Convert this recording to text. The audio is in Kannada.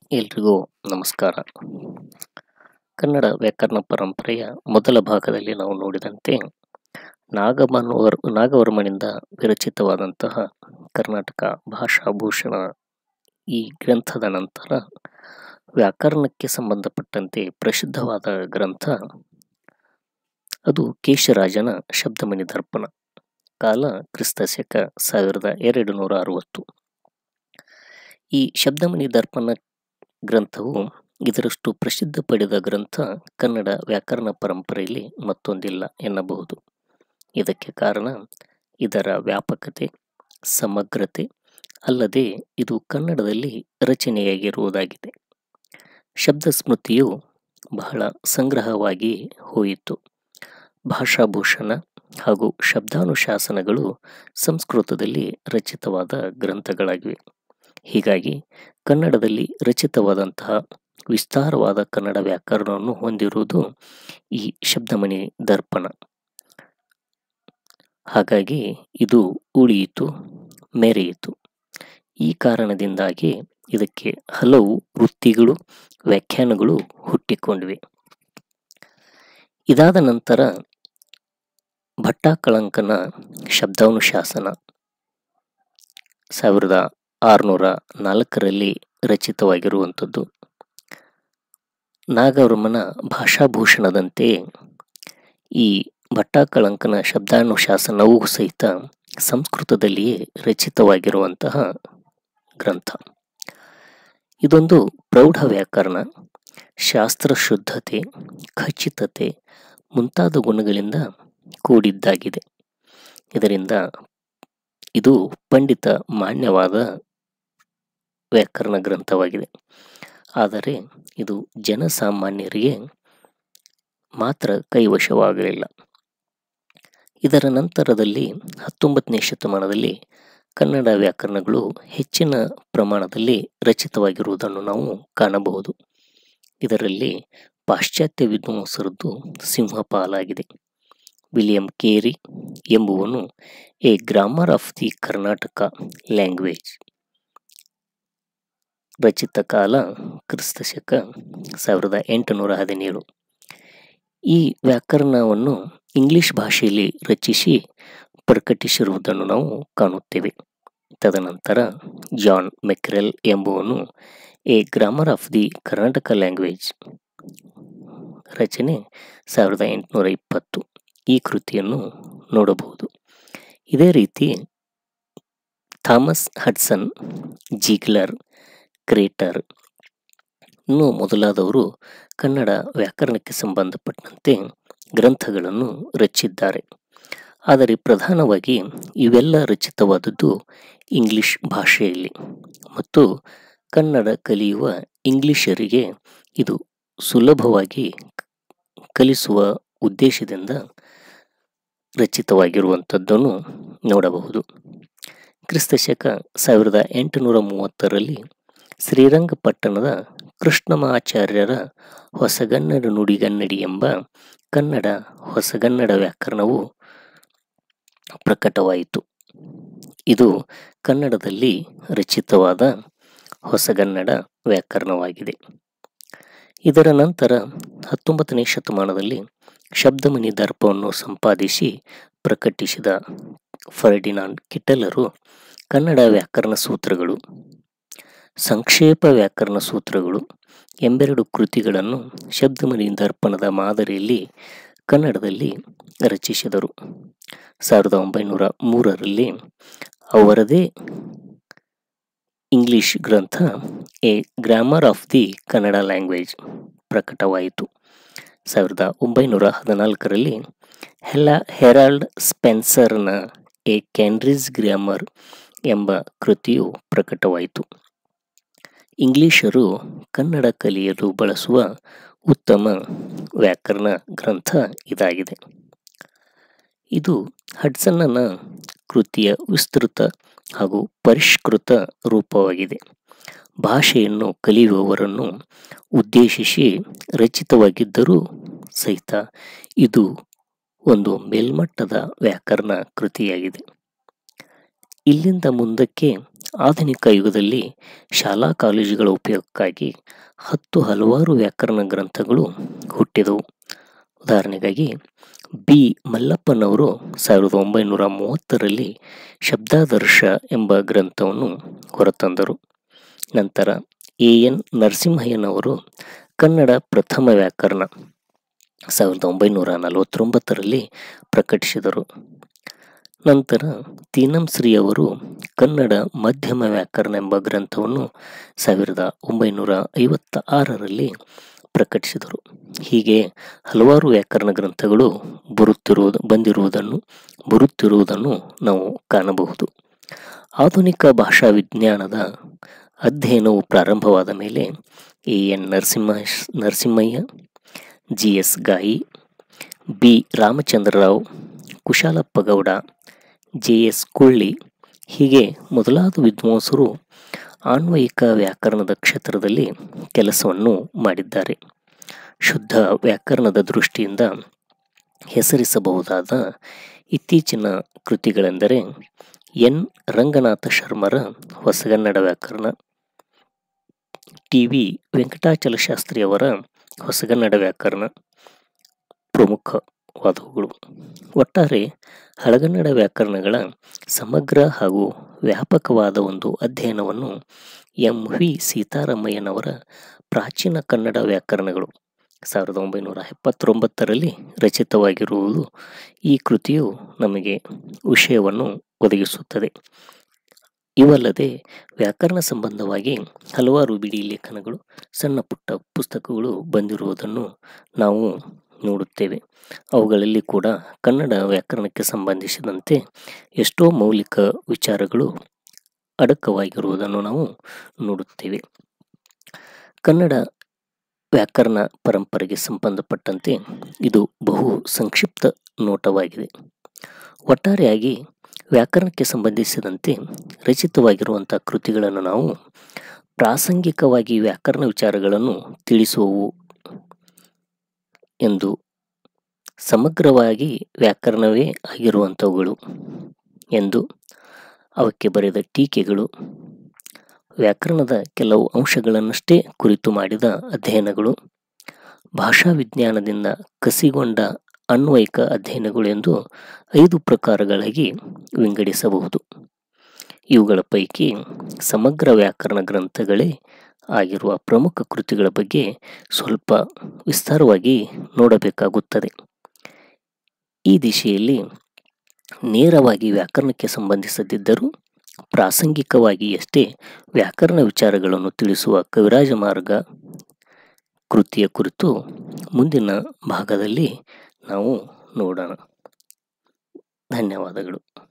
ಎಲ್ರಿಗೂ ನಮಸ್ಕಾರ ಕನ್ನಡ ವ್ಯಾಕರಣ ಪರಂಪರೆಯ ಮೊದಲ ಭಾಗದಲ್ಲಿ ನಾವು ನೋಡಿದಂತೆ ನಾಗಮನೋವರ್ ನಾಗವರ್ಮನಿಂದ ವಿರಚಿತವಾದಂತಹ ಕರ್ನಾಟಕ ಭಾಷಾಭೂಷಣ ಈ ಗ್ರಂಥದ ನಂತರ ವ್ಯಾಕರಣಕ್ಕೆ ಸಂಬಂಧಪಟ್ಟಂತೆ ಪ್ರಸಿದ್ಧವಾದ ಗ್ರಂಥ ಅದು ಕೇಶರಾಜನ ಶಬ್ದಮಣಿ ದರ್ಪಣ ಕಾಲ ಕ್ರಿಸ್ತ ಶಕ ಸಾವಿರದ ಎರಡು ನೂರ ಅರವತ್ತು ಈ ಶಬ್ದಮಣಿ ದರ್ಪಣ ಗ್ರಂಥವು ಇದರಷ್ಟು ಪ್ರಸಿದ್ಧ ಪಡೆದ ಗ್ರಂಥ ಕನ್ನಡ ವ್ಯಾಕರಣ ಪರಂಪರೆಯಲ್ಲಿ ಮತ್ತೊಂದಿಲ್ಲ ಎನ್ನಬಹುದು ಇದಕ್ಕೆ ಕಾರಣ ಇದರ ವ್ಯಾಪಕತೆ ಸಮಗ್ರತೆ ಅಲ್ಲದೆ ಇದು ಕನ್ನಡದಲ್ಲಿ ರಚನೆಯಾಗಿರುವುದಾಗಿದೆ ಶಬ್ದ ಸ್ಮೃತಿಯು ಬಹಳ ಸಂಗ್ರಹವಾಗಿ ಹೋಯಿತು ಭಾಷಾಭೂಷಣ ಹಾಗೂ ಶಬ್ದಾನುಶಾಸನಗಳು ಸಂಸ್ಕೃತದಲ್ಲಿ ರಚಿತವಾದ ಗ್ರಂಥಗಳಾಗಿವೆ ಹೀಗಾಗಿ ಕನ್ನಡದಲ್ಲಿ ರಚಿತವಾದಂತಹ ವಿಸ್ತಾರವಾದ ಕನ್ನಡ ವ್ಯಾಕರಣವನ್ನು ಹೊಂದಿರುವುದು ಈ ಶಬ್ದಮಣಿ ದರ್ಪಣ ಹಾಗಾಗಿ ಇದು ಉಳಿಯಿತು ಮೆರೆಯಿತು ಈ ಕಾರಣದಿಂದಾಗಿ ಇದಕ್ಕೆ ಹಲವು ವೃತ್ತಿಗಳು ವ್ಯಾಖ್ಯಾನಗಳು ಹುಟ್ಟಿಕೊಂಡಿವೆ ಇದಾದ ನಂತರ ಭಟ್ಟಾಕಳಂಕನ ಶಬ್ದಾನುಶಾಸನ ಸಾವಿರದ ಆರುನೂರ ನಾಲ್ಕರಲ್ಲಿ ರಚಿತವಾಗಿರುವಂಥದ್ದು ನಾಗವರ್ಮನ ಭಾಷಾಭೂಷಣದಂತೆ ಈ ಭಟ್ಟಾಕಳಂಕನ ಶಬ್ದಾನುಶಾಸನವೂ ಸಹಿತ ಸಂಸ್ಕೃತದಲ್ಲಿಯೇ ರಚಿತವಾಗಿರುವಂತಹ ಗ್ರಂಥ ಇದೊಂದು ಪ್ರೌಢ ವ್ಯಾಕರಣ ಶಾಸ್ತ್ರ ಶುದ್ಧತೆ ಖಚಿತತೆ ಮುಂತಾದ ಗುಣಗಳಿಂದ ಕೂಡಿದ್ದಾಗಿದೆ ಇದರಿಂದ ಇದು ಪಂಡಿತ ಮಾನ್ಯವಾದ ವ್ಯಾಕರಣ ಗ್ರಂಥವಾಗಿದೆ ಆದರೆ ಇದು ಜನಸಾಮಾನ್ಯರಿಗೆ ಮಾತ್ರ ಕೈವಶವಾಗಲಿಲ್ಲ ಇದರ ನಂತರದಲ್ಲಿ ಹತ್ತೊಂಬತ್ತನೇ ಶತಮಾನದಲ್ಲಿ ಕನ್ನಡ ವ್ಯಾಕರಣಗಳು ಹೆಚ್ಚಿನ ಪ್ರಮಾಣದಲ್ಲಿ ರಚಿತವಾಗಿರುವುದನ್ನು ನಾವು ಕಾಣಬಹುದು ಇದರಲ್ಲಿ ಪಾಶ್ಚಾತ್ಯ ವಿದ್ವಾಂಸರದ್ದು ಸಿಂಹಪಾಲಾಗಿದೆ ವಿಲಿಯಂ ಕೇರಿ ಎಂಬುವನು a grammar of the Karnataka language ರಚಿತ ಕಾಲ ಕ್ರಿಸ್ತ ಶಕ ಸಾವಿರದ ಎಂಟುನೂರ ಹದಿನೇಳು ಈ ವ್ಯಾಕರಣವನ್ನು ಇಂಗ್ಲಿಷ್ ಭಾಷೆಯಲ್ಲಿ ರಚಿಸಿ ಪ್ರಕಟಿಸಿರುವುದನ್ನು ನಾವು ಕಾಣುತ್ತೇವೆ ತದನಂತರ ಜಾನ್ ಮೆಕ್ರೆಲ್ ಎಂಬುವನು a grammar of the Karnataka language ರಚನೆ ಸಾವಿರದ ಎಂಟುನೂರ ಇಪ್ಪತ್ತು ಈ ಕೃತಿಯನ್ನು ನೋಡಬಹುದು ಇದೇ ರೀತಿ ಥಾಮಸ್ ಹಡ್ಸನ್ ಜಿಗ್ಲರ್ ಕ್ರೇಟರ್ ಇನ್ನೂ ಮೊದಲಾದವರು ಕನ್ನಡ ವ್ಯಾಕರಣಕ್ಕೆ ಸಂಬಂಧಪಟ್ಟಂತೆ ಗ್ರಂಥಗಳನ್ನು ರಚಿಸಿದ್ದಾರೆ ಆದರೆ ಪ್ರಧಾನವಾಗಿ ಇವೆಲ್ಲ ರಚಿತವಾದದ್ದು ಇಂಗ್ಲಿಷ್ ಭಾಷೆಯಲ್ಲಿ ಮತ್ತು ಕನ್ನಡ ಕಲಿಯುವ ಇಂಗ್ಲಿಷರಿಗೆ ಇದು ಸುಲಭವಾಗಿ ಕಲಿಸುವ ಉದ್ದೇಶದಿಂದ ರಚಿತವಾಗಿರುವಂಥದ್ದನ್ನು ನೋಡಬಹುದು ಕ್ರಿಸ್ತ ಶಕ ಸಾವಿರದ ಎಂಟುನೂರ ಮೂವತ್ತರಲ್ಲಿ ಶ್ರೀರಂಗಪಟ್ಟಣದ ಕೃಷ್ಣಮಾಚಾರ್ಯರ ಹೊಸಗನ್ನಡ ನುಡಿಗನ್ನಡಿ ಎಂಬ ಕನ್ನಡ ಹೊಸಗನ್ನಡ ವ್ಯಾಕರಣವು ಪ್ರಕಟವಾಯಿತು ಇದು ಕನ್ನಡದಲ್ಲಿ ರಚಿತವಾದ ಹೊಸಗನ್ನಡ ವ್ಯಾಕರಣವಾಗಿದೆ ಇದರ ನಂತರ ಹತ್ತೊಂಬತ್ತನೇ ಶತಮಾನದಲ್ಲಿ ಶಬ್ದಮಣಿ ದರ್ಪವನ್ನು ಸಂಪಾದಿಸಿ ಪ್ರಕಟಿಸಿದ ಫರ್ಡಿನಾಂಡ್ ಕಿಟಲರು ಕನ್ನಡ ವ್ಯಾಕರಣ ಸೂತ್ರಗಳು ಸಂಕ್ಷೇಪ ವ್ಯಾಕರಣ ಸೂತ್ರಗಳು ಎಂಬೆರಡು ಕೃತಿಗಳನ್ನು ಶಬ್ದಮಣಿ ದರ್ಪಣದ ಮಾದರಿಯಲ್ಲಿ ಕನ್ನಡದಲ್ಲಿ ರಚಿಸಿದರು ಸಾವಿರದ ಒಂಬೈನೂರ ಮೂರರಲ್ಲಿ ಅವರದೇ ಇಂಗ್ಲಿಷ್ ಗ್ರಂಥ a grammar of the Kannada language ಪ್ರಕಟವಾಯಿತು ಸಾವಿರದ ಒಂಬೈನೂರ ಹದಿನಾಲ್ಕರಲ್ಲಿ ಹೆಲಾ ಹೆರಾಲ್ಡ್ ಸ್ಪೆನ್ಸರ್ನ ಎ ಕ್ಯಾನ್ರಿಸ್ ಗ್ರಾಮರ್ ಎಂಬ ಕೃತಿಯು ಪ್ರಕಟವಾಯಿತು ಇಂಗ್ಲಿಷರು ಕನ್ನಡ ಕಲಿಯಲು ಬಳಸುವ ಉತ್ತಮ ವ್ಯಾಕರಣ ಗ್ರಂಥ ಇದಾಗಿದೆ ಇದು ಹಡ್ಸನ್ನನ ಕೃತಿಯ ವಿಸ್ತೃತ ಹಾಗೂ ಪರಿಷ್ಕೃತ ರೂಪವಾಗಿದೆ ಭಾಷೆಯನ್ನು ಕಲಿಯುವವರನ್ನು ಉದ್ದೇಶಿಸಿ ರಚಿತವಾಗಿದ್ದರೂ ಸಹಿತ ಇದು ಒಂದು ಮೇಲ್ಮಟ್ಟದ ವ್ಯಾಕರಣ ಕೃತಿಯಾಗಿದೆ ಇಲ್ಲಿಂದ ಮುಂದಕ್ಕೆ ಆಧುನಿಕ ಯುಗದಲ್ಲಿ ಶಾಲಾ ಕಾಲೇಜುಗಳ ಉಪಯೋಗಕ್ಕಾಗಿ ಹತ್ತು ಹಲವಾರು ವ್ಯಾಕರಣ ಗ್ರಂಥಗಳು ಹುಟ್ಟಿದವು ಉದಾಹರಣೆಗಾಗಿ ಬಿ ಮಲ್ಲಪ್ಪನವರು ಸಾವಿರದ ಒಂಬೈನೂರ ಮೂವತ್ತರಲ್ಲಿ ಶಬ್ದಾದರ್ಶ ಎಂಬ ಗ್ರಂಥವನ್ನು ಹೊರತಂದರು ನಂತರ ಎ ಎನ್ ನರಸಿಂಹಯ್ಯನವರು ಕನ್ನಡ ಪ್ರಥಮ ವ್ಯಾಕರಣ ಸಾವಿರದ ಒಂಬೈನೂರ ನಲವತ್ತೊಂಬತ್ತರಲ್ಲಿ ಪ್ರಕಟಿಸಿದರು ನಂತರ ತೀನಂಶ್ರೀ ಅವರು ಕನ್ನಡ ಮಧ್ಯಮ ವ್ಯಾಕರಣ ಎಂಬ ಗ್ರಂಥವನ್ನು ಸಾವಿರದ ಒಂಬೈನೂರ ಐವತ್ತ ಆರರಲ್ಲಿ ಪ್ರಕಟಿಸಿದರು ಹೀಗೆ ಹಲವಾರು ವ್ಯಾಕರಣ ಗ್ರಂಥಗಳು ಬರುತ್ತಿರುವುದು ಬಂದಿರುವುದನ್ನು ಬರುತ್ತಿರುವುದನ್ನು ನಾವು ಕಾಣಬಹುದು ಆಧುನಿಕ ಭಾಷಾ ವಿಜ್ಞಾನದ ಅಧ್ಯಯನವು ಪ್ರಾರಂಭವಾದ ಮೇಲೆ A N Narasimha Narasimhaiah G S Gai B Ramachandrarao Kushalappa Gowda J S Kulli ಹೀಗೆ ಮೊದಲಾದ ವಿದ್ವಾಂಸರು ಆನ್ವಯಿಕ ವ್ಯಾಕರಣದ ಕ್ಷೇತ್ರದಲ್ಲಿ ಕೆಲಸವನ್ನು ಮಾಡಿದ್ದಾರೆ ಶುದ್ಧ ವ್ಯಾಕರಣದ ದೃಷ್ಟಿಯಿಂದ ಹೆಸರಿಸಬಹುದಾದ ಇತ್ತೀಚಿನ ಕೃತಿಗಳೆಂದರೆ ಎನ್ ರಂಗನಾಥ ಶರ್ಮರ ಹೊಸಗನ್ನಡ ವ್ಯಾಕರಣ ಟಿ ವಿ ವೆಂಕಟಾಚಲ ಶಾಸ್ತ್ರಿಯವರ ಹೊಸಗನ್ನಡ ವ್ಯಾಕರಣ ಪ್ರಮುಖವಾದವುಗಳು ಒಟ್ಟಾರೆ ಹಳಗನ್ನಡ ವ್ಯಾಕರಣಗಳ ಸಮಗ್ರ ಹಾಗೂ ವ್ಯಾಪಕವಾದ ಒಂದು ಅಧ್ಯಯನವನ್ನು ಎಂ ವಿ ಸೀತಾರಾಮಯ್ಯನವರ ಪ್ರಾಚೀನ ಕನ್ನಡ ವ್ಯಾಕರಣಗಳು ಸಾವಿರದ ಒಂಬೈನೂರ ಎಪ್ಪತ್ತೊಂಬತ್ತರಲ್ಲಿ ರಚಿತವಾಗಿರುವುದು ಈ ಕೃತಿಯು ನಮಗೆ ವಿಷಯವನ್ನು ಒದಗಿಸುತ್ತದೆ ಇವಲ್ಲದೆ ವ್ಯಾಕರಣ ಸಂಬಂಧವಾಗಿ ಹಲವಾರು ಬಿಡಿ ಲೇಖನಗಳು ಸಣ್ಣ ಪುಟ್ಟ ಪುಸ್ತಕಗಳು ಬಂದಿರುವುದನ್ನು ನಾವು ನೋಡುತ್ತೇವೆ ಅವುಗಳಲ್ಲಿ ಕೂಡ ಕನ್ನಡ ವ್ಯಾಕರಣಕ್ಕೆ ಸಂಬಂಧಿಸಿದಂತೆ ಎಷ್ಟೋ ಮೌಲಿಕ ವಿಚಾರಗಳು ಅಡಕವಾಗಿರುವುದನ್ನು ನಾವು ನೋಡುತ್ತೇವೆ ಕನ್ನಡ ವ್ಯಾಕರಣ ಪರಂಪರೆಗೆ ಸಂಬಂಧಪಟ್ಟಂತೆ ಇದು ಬಹು ಸಂಕ್ಷಿಪ್ತ ನೋಟವಾಗಿದೆ ಒಟ್ಟಾರೆಯಾಗಿ ವ್ಯಾಕರಣಕ್ಕೆ ಸಂಬಂಧಿಸಿದಂತೆ ರಚಿತವಾಗಿರುವಂಥ ಕೃತಿಗಳನ್ನು ನಾವು ಪ್ರಾಸಂಗಿಕವಾಗಿ ವ್ಯಾಕರಣ ವಿಚಾರಗಳನ್ನು ತಿಳಿಸುವವು ಎಂದು ಸಮಗ್ರವಾಗಿ ವ್ಯಾಕರಣವೇ ಆಗಿರುವಂಥವುಗಳು ಎಂದು ಅವಕ್ಕೆ ಬರೆದ ಟೀಕೆಗಳು ವ್ಯಾಕರಣದ ಕೆಲವು ಅಂಶಗಳನ್ನಷ್ಟೇ ಕುರಿತು ಮಾಡಿದ ಅಧ್ಯಯನಗಳು ಭಾಷಾ ವಿಜ್ಞಾನದಿಂದ ಕಸಿಗೊಂಡ ಅನ್ವಯಿಕ ಅಧ್ಯಯನಗಳು ಎಂದು ಐದು ಪ್ರಕಾರಗಳಾಗಿ ವಿಂಗಡಿಸಬಹುದು ಇವುಗಳ ಪೈಕಿ ಸಮಗ್ರ ವ್ಯಾಕರಣ ಗ್ರಂಥಗಳೇ ಆಗಿರುವ ಪ್ರಮುಖ ಕೃತಿಗಳ ಬಗ್ಗೆ ಸ್ವಲ್ಪ ವಿಸ್ತಾರವಾಗಿ ನೋಡಬೇಕಾಗುತ್ತದೆ ಈ ದಿಶೆಯಲ್ಲಿ ನೇರವಾಗಿ ವ್ಯಾಕರಣಕ್ಕೆ ಸಂಬಂಧಿಸದಿದ್ದರೂ ಪ್ರಾಸಂಗಿಕವಾಗಿ ಅಷ್ಟೇ ವ್ಯಾಕರಣ ವಿಚಾರಗಳನ್ನು ತಿಳಿಸುವ ಕವಿರಾಜ ಮಾರ್ಗ ಕೃತಿಯ ಕುರಿತು ಮುಂದಿನ ಭಾಗದಲ್ಲಿ ನಾವು ನೋಡೋಣ ಧನ್ಯವಾದಗಳು